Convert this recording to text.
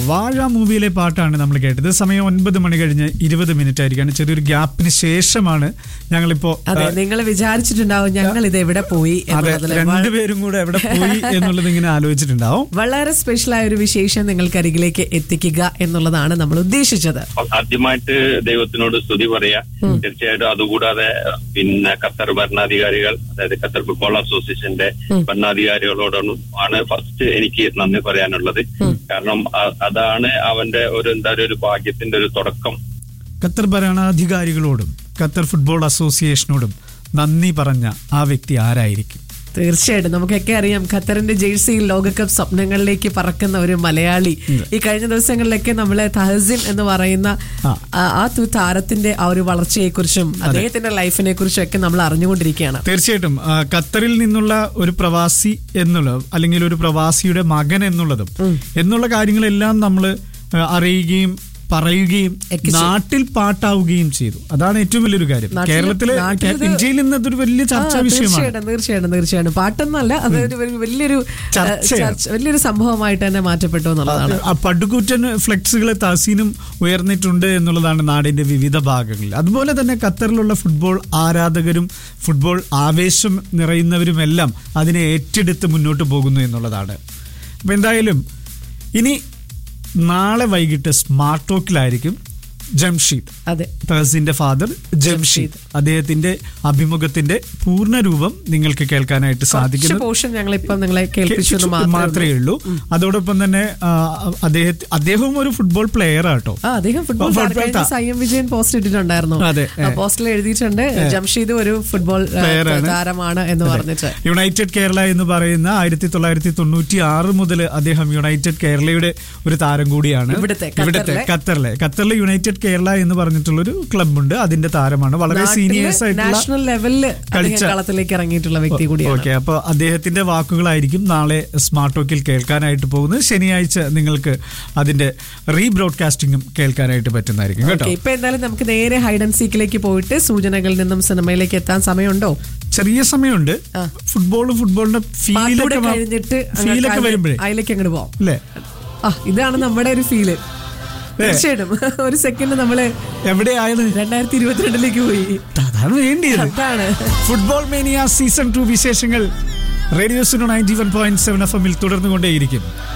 വാഴ മൂവിയിലെ പാട്ടാണ് നമ്മൾ കേട്ടത് സമയം ഒൻപത് മണി കഴിഞ്ഞ് ഇരുപത് മിനിറ്റ് ആയിരിക്കാണ് ചെറിയൊരു ഗ്യാപ്പിന് ശേഷമാണ് ഞങ്ങളിപ്പോ അതെ നിങ്ങൾ വിചാരിച്ചിട്ടുണ്ടാവും ഞങ്ങൾ ഇത് എവിടെ പോയി അതെ എന്നുള്ളതില് രണ്ടുപേരും കൂടെ എവിടെ പോയി എന്നുള്ളത് ഇങ്ങനെ ആലോചിച്ചിട്ടുണ്ടാവും വളരെ സ്പെഷ്യൽ ആയ ഒരു വിശേഷം നിങ്ങൾക്ക് അരികിലേക്ക് എത്തിക്കുക എന്നുള്ളതാണ് നമ്മൾ ഉദ്ദേശിച്ചത് ആദ്യമായിട്ട് ദൈവത്തിനോട് സ്തുതി പറയാ തീർച്ചയായിട്ടും അതുകൂടാതെ പിന്നെ ഖത്തർ ഭരണാധികാരികൾ അതായത് ഖത്തർ ഫുട്ബോൾ അസോസിയേഷന്റെ ഭരണാധികാരികളോടാണ് ആണ് ഫസ്റ്റ് എനിക്ക് നന്ദി പറയാനുള്ളത് കാരണം അ- അതാണ് അവന്റെ ഒരു എന്താ പറയുക ഒരു ഭാഗ്യത്തിന്റെ ഒരു തുടക്കം ഖത്തർ ഭരണാധികാരികളോടും ഖത്തർ ഫുട്ബോൾ അസോസിയേഷനോടും നന്ദി പറഞ്ഞ ആ വ്യക്തി ആരായിരിക്കും തീർച്ചയായിട്ടും നമുക്കൊക്കെ അറിയാം ഖത്തറിന്റെ ജേഴ്സിയിൽ ലോകകപ്പ് സ്വപ്നങ്ങളിലേക്ക് പറക്കുന്ന ഒരു മലയാളി ഈ കഴിഞ്ഞ ദിവസങ്ങളിലൊക്കെ നമ്മളെ തഹസിൻ എന്ന് പറയുന്ന ആ. ആ- ആ തു- താരത്തിന്റെ ആ ഒരു വളർച്ചയെക്കുറിച്ചും അദ്ദേഹത്തിന്റെ ലൈഫിനെ കുറിച്ചും ഒക്കെ നമ്മൾ അറിഞ്ഞുകൊണ്ടിരിക്കുകയാണ് തീർച്ചയായിട്ടും ആ, ഖത്തറിൽ നിന്നുള്ള ഒരു പ്രവാസി എന്നുള്ള അല്ലെങ്കിൽ ഒരു പ്രവാസിയുടെ മകൻ എന്നുള്ളതും എന്നുള്ള കാര്യങ്ങളെല്ലാം നമ്മൾ അറിയുകയും പറയുകയും നാട്ടിൽ പാട്ടാവുകയും ചെയ്തു അതാണ് ഏറ്റവും വലിയൊരു കാര്യം നാട്ടില്- കേരളത്തിലെ നാട്ടിലിത് ഇന്ത്യയിൽ നിന്ന് അതൊരു വലിയ ചർച്ചാ ആ, വിഷയമാണ് തീർച്ചയായിട്ടും തീർച്ചയായിട്ടും തീർച്ചയായിട്ടും പാട്ടൊന്നല്ല അതൊരു ഒരു വലിയൊരു ഏഹ്, ചർച്ചയാണ്. ചർച്ച- വലിയൊരു സംഭവമായിട്ട് തന്നെ മാറ്റപ്പെട്ടു എന്നുള്ളതാണ് ആ പടുകൂറ്റൻ ഫ്ലെക്സുകൾ തഹസീനും ഉയർന്നിട്ടുണ്ട് എന്നുള്ളതാണ് നാടിന്റെ വിവിധ ഭാഗങ്ങളിൽ അതുപോലെ തന്നെ ഖത്തറിലുള്ള ഫുട്ബോൾ ആരാധകരും ഫുട്ബോൾ ആവേശം നിറയുന്നവരുമെല്ലാം അതിനെ ഏറ്റെടുത്ത് മുന്നോട്ട് പോകുന്നു എന്നുള്ളതാണ് അപ്പൊ എന്തായാലും ഇനി നാളെ വൈകിട്ട് സ്മാർട്ട് ടോക്കിലായിരിക്കും ജംഷീദ് അതെ തഹസിന്റെ ഫാദർ ജംഷീദ് അദ്ദേഹത്തിന്റെ അഭിമുഖത്തിന്റെ പൂർണ്ണ രൂപം നിങ്ങൾക്ക് കേൾക്കാനായിട്ട് കുറച്ച് സാധിക്കുന്നു പോർഷൻ ഞങ്ങൾ ഇപ്പം നിങ്ങളെ കേൾപ്പിച്ചു എന്ന് മാത്രമേ മാത്രമേ ഉള്ളൂ അതോടൊപ്പം തന്നെ ആ, അദ്ദേഹത്തെ അദ്ദേഹവും ഒരു ഫുട്ബോൾ പ്ലെയർ ആട്ടോ ആ അദ്ദേഹം ഫുട്ബോൾ ഫുട്ബോൾ താരം. കഴിഞ്ഞ താ- ദിവസം ഐ എം വിജയൻ പോസ്റ്റ് ഇട്ടിട്ടുണ്ടായിരുന്നു അതെ, ആ ഏ. പോസ്റ്റിൽ എഴുതിയിട്ടുണ്ട് ജംഷീദ് ഒരു ഫുട്ബോൾ ആ, Player ആണ്. താരമാണ് എന്ന് പറഞ്ഞിട്ട് യുണൈറ്റഡ് കേരള എന്ന് പറയുന്ന ആയിരത്തി തൊള്ളായിരത്തി തൊണ്ണൂറ്റി ആറ് മുതൽ അദ്ദേഹം യുണൈറ്റഡ് കേരളയുടെ ഒരു താരം കൂടിയാണ് ഇവിടുത്തെ, ഇവിടുത്തെ ഖത്തറിലെ. ഖത്തറിലെ ഖത്തറിലെ യുണൈറ്റഡ് കേരള എന്ന് പറഞ്ഞിട്ടുള്ളൊരു ക്ലബുണ്ട് അതിന്റെ താരമാണ് വളരെ സീനിയേഴ്സ് ആയിട്ടുള്ള നാഷണൽ ലെവലിൽ അദ്ദേഹം കളിച്ച- കളത്തിലേക്ക് ഇറങ്ങിയിട്ടുള്ള വ്യക്തി കൂടിയാണ് ഓക്കെ അപ്പൊ അദ്ദേഹത്തിന്റെ വാക്കുകളായിരിക്കും നാളെ സ്മാർട്ട് ടോക്കിൽ കേൾക്കാനായിട്ട് പോകുന്നത് ശനിയാഴ്ച നിങ്ങൾക്ക് അതിന്റെ റീബ്രോഡ്കാസ്റ്റിംഗും കേൾക്കാനായിട്ട് പറ്റുന്നതായിരിക്കും കേട്ടോ ഓക്കെ ഇപ്പൊ എന്തായാലും നമുക്ക് നേരെ ഹൈഡ് ആൻഡ് സീക്കിലേക്ക് പോയിട്ട് സൂചനകളിൽ നിന്നും സിനിമയിലേക്ക് എത്താൻ സമയമുണ്ടോ ചെറിയ സമയമുണ്ട് ആ. ഫുട്ബോളും ഫുട്ബോളിന്റെ പാട്ടൂടെ ഫീലൊക്കെ കഴിഞ്ഞിട്ട് അങ്ങ് ഫീലൊക്കെ കാല് വരുമ്പോഴേ അതിലേക്ക് അങ്ങോട്ട് പോവാം അല്ലേ ആ ഇതാണ് നമ്മുടെ ഒരു ഫീല് തീർച്ചയായിട്ടും ഒരു സെക്കൻഡ് നമ്മള് എവിടെയായത് രണ്ടായിരത്തി ഇരുപത്തിരണ്ടിലേക്ക് പോയി അതാണ് വേണ്ടിയത് അതാണ് ഫുട്ബോൾ മേനിയ സീസൺ ടു വിശേഷങ്ങൾ radio Suno ninety one point seven F എമ്മിൽ തുടർന്നുകൊണ്ടേയിരിക്കും